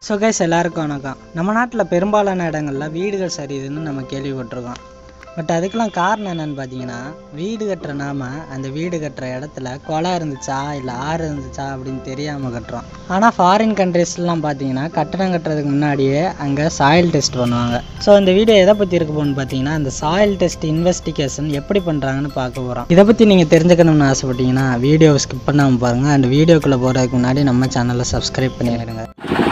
so guys எல்லாருக்கும் வணக்கம் நம்ம நாட்டில் பெரும்பாலான இடங்கள்ல வீடுகள் சரியுதுன்னு நம்ம கேள்விப்பட்டிருக்கோம் பட் அதுக்கெல்லாம் காரணம் என்னன்னு பார்த்தீங்கன்னா வீடு கட்டுற நாம அந்த வீடு கட்டுற இடத்துல குளம் இருந்துச்சா இல்லை ஆறு இருந்துச்சா அப்படின்னு தெரியாமல் கட்டுறோம் ஆனால் ஃபாரின் கண்ட்ரீஸ்லாம் பார்த்தீங்கன்னா கட்டடம் கட்டுறதுக்கு முன்னாடியே அங்கே சாயில் டெஸ்ட் பண்ணுவாங்க ஸோ இந்த வீடியோ எதை பற்றி இருக்க போகணும்னு பார்த்தீங்கன்னா அந்த சாயில் டெஸ்ட் இன்வெஸ்டிகேஷன் எப்படி பண்ணுறாங்கன்னு பார்க்க போகிறோம் இதை பற்றி நீங்கள் தெரிஞ்சுக்கணும்னு ஆசைப்பட்டீங்கன்னா வீடியோவை ஸ்கிப் பண்ணாமல் பாருங்கள் அண்ட் வீடியோக்குள்ளே போகிறதுக்கு முன்னாடி நம்ம சேனலை சப்ஸ்கிரைப் பண்ணிடுங்க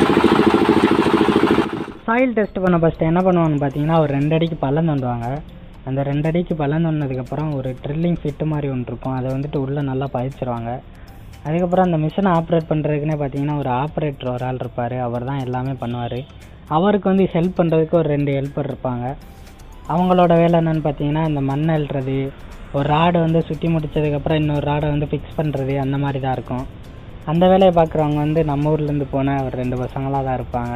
சாயில் டெஸ்ட் பண்ண ஃபஸ்ட்டு என்ன பண்ணுவாங்கன்னு பார்த்தீங்கன்னா ஒரு ரெண்டு அடிக்கு பள்ளம் தோண்டுவாங்க அந்த ரெண்டு அடிக்கு பள்ளம் தோண்டினதுக்கப்புறம் ஒரு ட்ரில்லிங் ஃபிட்டு மாதிரி ஒன்று இருக்கும் அதை வந்துட்டு உள்ளே நல்லா பதிச்சிருவாங்க அதுக்கப்புறம் அந்த மிஷினை ஆப்ரேட் பண்ணுறதுக்குனே பார்த்தீங்கன்னா ஒரு ஆப்ரேட்டர் ஒரு ஆள் இருப்பார் அவர் தான் எல்லாமே பண்ணுவார் அவருக்கு வந்து ஹெல்ப் பண்ணுறதுக்கு ஒரு ரெண்டு ஹெல்ப்பர் இருப்பாங்க அவங்களோட வேலை என்னன்னு பார்த்தீங்கன்னா இந்த மண் அள்ளுறது ஒரு ராடை வந்து சுற்றி முடிச்சதுக்கப்புறம் இன்னொரு ராடை வந்து ஃபிக்ஸ் பண்ணுறது அந்த மாதிரி தான் இருக்கும் அந்த வேலையை பார்க்குறவங்க வந்து நம்ம ஊர்லேருந்து போன ஒரு ரெண்டு பசங்களாக தான் இருப்பாங்க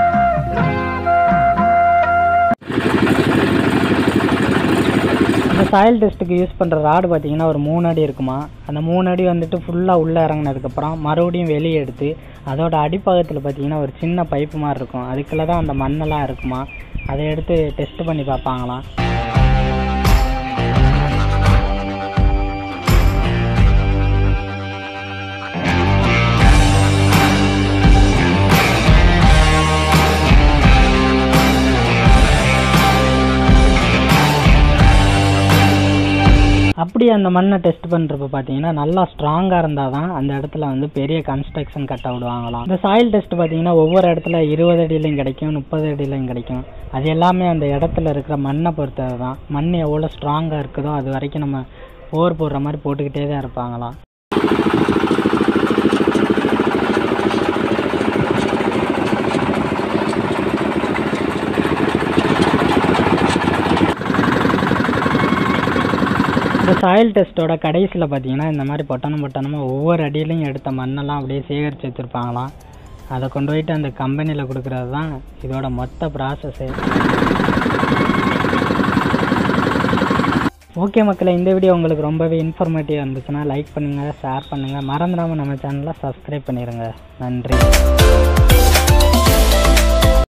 இந்த சாயில் டெஸ்ட்டுக்கு யூஸ் பண்ணுற ராடு பார்த்தீங்கன்னா ஒரு மூணு அடி இருக்குமா அந்த மூணு அடி வந்துட்டு ஃபுல்லாக உள்ளே இறங்கினதுக்கப்புறம் மறுபடியும் வெளியே எடுத்து அதோட அடிப்பாகத்தில் பார்த்தீங்கன்னா ஒரு சின்ன பைப்பு மாதிரி இருக்கும் அதுக்குள்ளே தான் அந்த மண்ணெல்லாம் இருக்குமா அதை எடுத்து டெஸ்ட் பண்ணி பார்ப்பாங்களாம் அப்படி அந்த மண்ணை டெஸ்ட் பண்ணுறப்ப பார்த்தீங்கன்னா நல்லா ஸ்ட்ராங்காக இருந்தால் தான் அந்த இடத்துல வந்து பெரிய கன்ஸ்ட்ரக்ஷன் கட்ட விடுவாங்களாம் இந்த சாயில் டெஸ்ட் பார்த்தீங்கன்னா ஒவ்வொரு இடத்துல இருபது அடியிலையும் கிடைக்கும் முப்பது அடியிலையும் கிடைக்கும் அது எல்லாமே அந்த இடத்துல இருக்கிற மண்ணை பொறுத்தது தான் மண் எவ்வளோ ஸ்ட்ராங்காக இருக்குதோ அது வரைக்கும் நம்ம போர் போடுற மாதிரி போட்டுக்கிட்டே தான் இருப்பாங்களாம் இந்த சாயில் டெஸ்ட்டோட கடைசியில் பார்த்தீங்கன்னா இந்த மாதிரி பொட்டனம் பொட்டனமாக ஒவ்வொரு அடியிலையும் எடுத்த மண்ணெல்லாம் அப்படியே சேகரித்து வச்சுருப்பாங்களாம் அதை கொண்டு போயிட்டு அந்த கம்பெனியில் கொடுக்குறது தான் இதோட மொத்த ப்ராசஸ்ஸு ஓகே மக்களே இந்த வீடியோ உங்களுக்கு ரொம்பவே இன்ஃபர்மேட்டிவாக இருந்துச்சுன்னா லைக் பண்ணுங்கள் ஷேர் பண்ணுங்கள் மறந்துடாமல் நம்ம சேனலை சப்ஸ்கிரைப் பண்ணிடுங்க நன்றி